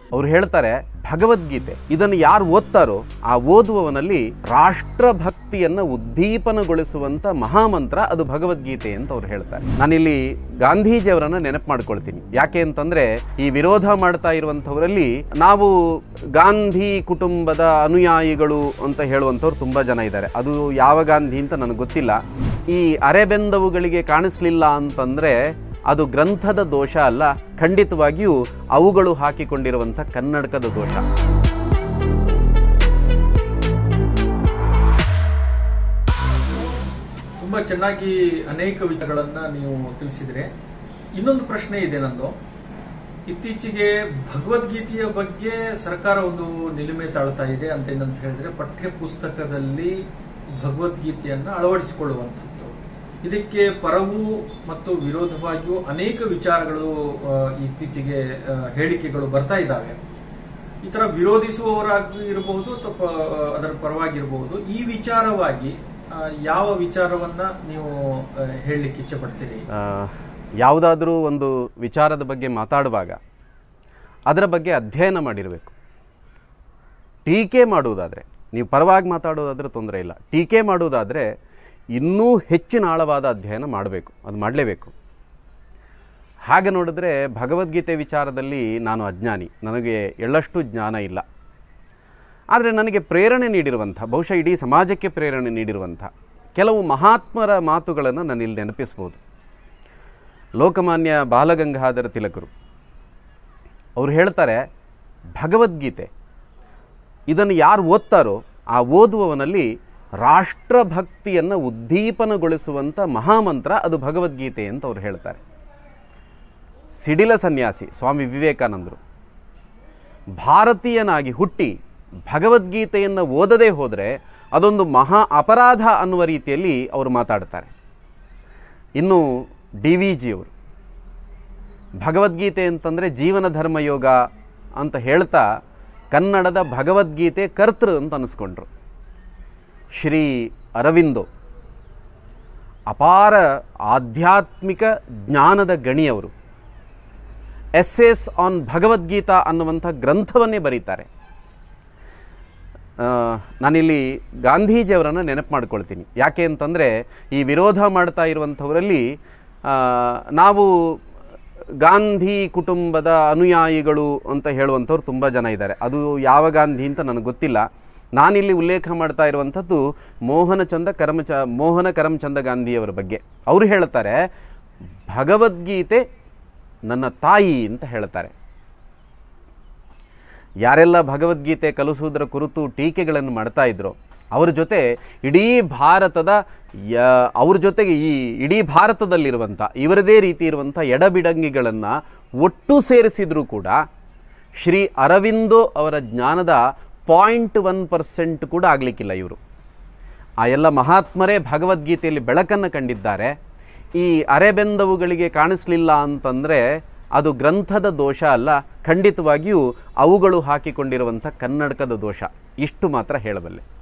ಅವ್ರು ಹೇಳ್ತಾರೆ ಭಗವದ್ಗೀತೆ ಇದನ್ನು ಯಾರು ಓದ್ತಾರೋ ಆ ಓದುವವನಲ್ಲಿ ರಾಷ್ಟ್ರಭಕ್ತಿಯನ್ನ ಉದ್ದೀಪನಗೊಳಿಸುವಂತ ಮಹಾಮಂತ್ರ ಅದು ಭಗವದ್ಗೀತೆ ಅಂತ ಅವ್ರು ಹೇಳ್ತಾರೆ ನಾನಿಲ್ಲಿ ಗಾಂಧೀಜಿಯವರನ್ನ ನೆನಪು ಮಾಡ್ಕೊಳ್ತೀನಿ ಯಾಕೆ ಅಂತಂದ್ರೆ ಈ ವಿರೋಧ ಮಾಡ್ತಾ ಇರುವಂಥವರಲ್ಲಿ ನಾವು ಗಾಂಧಿ ಕುಟುಂಬದ ಅನುಯಾಯಿಗಳು ಅಂತ ಹೇಳುವಂಥವ್ರು ತುಂಬಾ ಜನ ಇದ್ದಾರೆ ಅದು ಯಾವ ಗಾಂಧಿ ಅಂತ ನನಗೆ ಗೊತ್ತಿಲ್ಲ ಈ ಅರೆಬೆಂದವುಗಳಿಗೆ ಕಾಣಿಸ್ಲಿಲ್ಲ ಅಂತಂದ್ರೆ ಅದು ಗ್ರಂಥದ ದೋಷ ಅಲ್ಲ ಖಂಡಿತವಾಗಿಯೂ ಅವುಗಳು ಹಾಕಿಕೊಂಡಿರುವಂಥ ಕನ್ನಡಕದ ದೋಷ ತುಂಬಾ ಚೆನ್ನಾಗಿ ಅನೇಕ ವಿಚಾರಗಳನ್ನ ನೀವು ತಿಳಿಸಿದ್ರೆ ಇನ್ನೊಂದು ಪ್ರಶ್ನೆ ಇದೆ ನಂದು ಇತ್ತೀಚೆಗೆ ಭಗವದ್ಗೀತೆಯ ಬಗ್ಗೆ ಸರ್ಕಾರ ಒಂದು ನಿಲುಮೆ ತಾಳ್ತಾ ಇದೆ ಅಂತ ಏನಂತ ಹೇಳಿದ್ರೆ ಪಠ್ಯ ಪುಸ್ತಕದಲ್ಲಿ ಭಗವದ್ಗೀತೆಯನ್ನ ಅಳವಡಿಸಿಕೊಳ್ಳುವಂಥದ್ದು ಇದಕ್ಕೆ ಪರವೂ ಮತ್ತು ವಿರೋಧವಾಗಿಯೂ ಅನೇಕ ವಿಚಾರಗಳು ಆ, ಇತ್ತೀಚೆಗೆ ಆ, ಹೇಳಿಕೆಗಳು ಬರ್ತಾ ಇದ್ದಾವೆ ಈ ತರ ವಿರೋಧಿಸುವವರಾಗಿ ಇರಬಹುದು ಅಥವಾ ಪ- ಅದರ ಪರವಾಗಿರಬಹುದು ಈ ವಿಚಾರವಾಗಿ ಆ, ಯಾವ ವಿಚಾರವನ್ನ ನೀವು ಆ, ಹೇಳಲಿಕ್ಕೆ ಇಚ್ಛೆ ಪಡ್ತೀರಿ ಯಾವುದಾದ್ರೂ ಒಂದು ವಿಚಾರದ ಬಗ್ಗೆ ಮಾತಾಡುವಾಗ ಅದರ ಬಗ್ಗೆ ಅಧ್ಯಯನ ಮಾಡಿರಬೇಕು ಟೀಕೆ ಮಾಡುವುದಾದರೆ ನೀವು ಪರವಾಗಿ ಮಾತಾಡೋದಾದರೆ ತೊಂದರೆ ಇಲ್ಲ ಟೀಕೆ ಮಾಡುವುದಾದರೆ ಇನ್ನೂ ಹೆಚ್ಚಿನ ಆಳವಾದ ಅಧ್ಯಯನ ಮಾಡಬೇಕು ಅದು ಮಾಡಲೇಬೇಕು ಹಾಗೆ ನೋಡಿದ್ರೆ ಭಗವದ್ಗೀತೆ ವಿಚಾರದಲ್ಲಿ ನಾನು ಅಜ್ಞಾನಿ ನನಗೆ ಎಳ್ಳಷ್ಟು ಜ್ಞಾನ ಇಲ್ಲ ಆದರೆ ನನಗೆ ಪ್ರೇರಣೆ ನೀಡಿರುವಂಥ ಬಹುಶಃ ಇಡೀ ಸಮಾಜಕ್ಕೆ ಪ್ರೇರಣೆ ನೀಡಿರುವಂಥ ಕೆಲವು ಮಹಾತ್ಮರ ಮಾತುಗಳನ್ನು ನಾನು ಇಲ್ಲಿ ನೆನಪಿಸ್ಬೋದು ಲೋಕಮಾನ್ಯ ಬಾಲಗಂಗಾಧರ ತಿಲಕರು ಅವರು ಹೇಳ್ತಾರೆ ಭಗವದ್ಗೀತೆ ಇದನ್ನು ಯಾರು ಓದ್ತಾರೋ ಆ ಓದುವವನಲ್ಲಿ ರಾಷ್ಟ್ರಭಕ್ತಿಯನ್ನು ಉದ್ದೀಪನಗೊಳಿಸುವಂಥ ಮಹಾಮಂತ್ರ ಅದು ಭಗವದ್ಗೀತೆ ಅಂತ ಅವ್ರು ಹೇಳ್ತಾರೆ ಸಿಡಿಲ ಸನ್ಯಾಸಿ ಸ್ವಾಮಿ ವಿವೇಕಾನಂದರು ಭಾರತೀಯನಾಗಿ ಹುಟ್ಟಿ ಭಗವದ್ಗೀತೆಯನ್ನು ಓದದೇ ಹೋದರೆ ಅದೊಂದು ಮಹಾ ಅಪರಾಧ ಅನ್ನುವ ರೀತಿಯಲ್ಲಿ ಅವರು ಮಾತಾಡ್ತಾರೆ ಇನ್ನು ಡಿ ವಿ ಜಿಯವರು ಭಗವದ್ಗೀತೆ ಅಂತಂದರೆ ಜೀವನ ಧರ್ಮಯೋಗ ಅಂತ ಹೇಳ್ತಾ ಕನ್ನಡದ ಭಗವದ್ಗೀತೆ ಕರ್ತೃ ಅಂತ ಅನಿಸ್ಕೊಂಡ್ರು ಶ್ರೀ ಅರವಿಂದೋ ಅಪಾರ ಆಧ್ಯಾತ್ಮಿಕ ಜ್ಞಾನದ ಗಣಿಯವರು ಎಸ್ ಎಸ್ ಆನ್ ಭಗವದ್ಗೀತಾ ಅನ್ನುವಂಥ ಗ್ರಂಥವನ್ನೇ ಬರೀತಾರೆ ಆ, ನಾನಿಲ್ಲಿ ಗಾಂಧೀಜಿಯವರನ್ನು ನೆನಪು ಮಾಡ್ಕೊಳ್ತೀನಿ ಯಾಕೆ ಅಂತಂದರೆ ಈ ವಿರೋಧ ಮಾಡ್ತಾ ಇರುವಂಥವರಲ್ಲಿ ಆ, ನಾವು ಗಾಂಧಿ ಕುಟುಂಬದ ಅನುಯಾಯಿಗಳು ಅಂತ ಹೇಳುವಂಥವ್ರು ತುಂಬ ಜನ ಇದ್ದಾರೆ ಅದು ಯಾವ ಗಾಂಧಿ ಅಂತ ನನಗೆ ಗೊತ್ತಿಲ್ಲ ನಾನಿಲ್ಲಿ ಉಲ್ಲೇಖ ಮಾಡ್ತಾ ಇರುವಂಥದ್ದು ಮೋಹನಚಂದ ಕರಮಚ ಮೋಹನ ಕರಮ್ಚಂದ ಗಾಂಧಿಯವರ ಬಗ್ಗೆ ಅವರು ಹೇಳ್ತಾರೆ ಭಗವದ್ಗೀತೆ ನನ್ನ ತಾಯಿ ಅಂತ ಹೇಳ್ತಾರೆ ಯಾರೆಲ್ಲ ಭಗವದ್ಗೀತೆ ಕಲಿಸುವುದರ ಕುರಿತು ಟೀಕೆಗಳನ್ನು ಮಾಡ್ತಾ ಇದ್ರು ಅವ್ರ ಜೊತೆ ಇಡೀ ಭಾರತದ ಯ ಅವ್ರ ಜೊತೆಗೆ ಈ ಇಡೀ ಭಾರತದಲ್ಲಿರುವಂಥ ಇವರದೇ ರೀತಿ ಇರುವಂಥ ಎಡಬಿಡಂಗಿಗಳನ್ನು ಒಟ್ಟು ಸೇರಿಸಿದರೂ ಕೂಡ ಶ್ರೀ ಅರವಿಂದೋ ಅವರ ಜ್ಞಾನದ ಪಾಯಿಂಟ್ ಒನ್ ಪರ್ಸೆಂಟ್ ಕೂಡ ಆಗಲಿಕ್ಕಿಲ್ಲ ಇವರು ಆ ಎಲ್ಲ ಮಹಾತ್ಮರೇ ಭಗವದ್ಗೀತೆಯಲ್ಲಿ ಬೆಳಕನ್ನು ಕಂಡಿದ್ದಾರೆ ಈ ಅರೆಬೆಂದವುಗಳಿಗೆ ಕಾಣಿಸ್ಲಿಲ್ಲ ಅಂತಂದರೆ ಅದು ಗ್ರಂಥದ ದೋಷ ಅಲ್ಲ ಖಂಡಿತವಾಗಿಯೂ ಅವುಗಳು ಹಾಕಿಕೊಂಡಿರುವಂಥ ಕನ್ನಡಕದ ದೋಷ ಇಷ್ಟು ಮಾತ್ರ ಹೇಳಬಲ್ಲೆ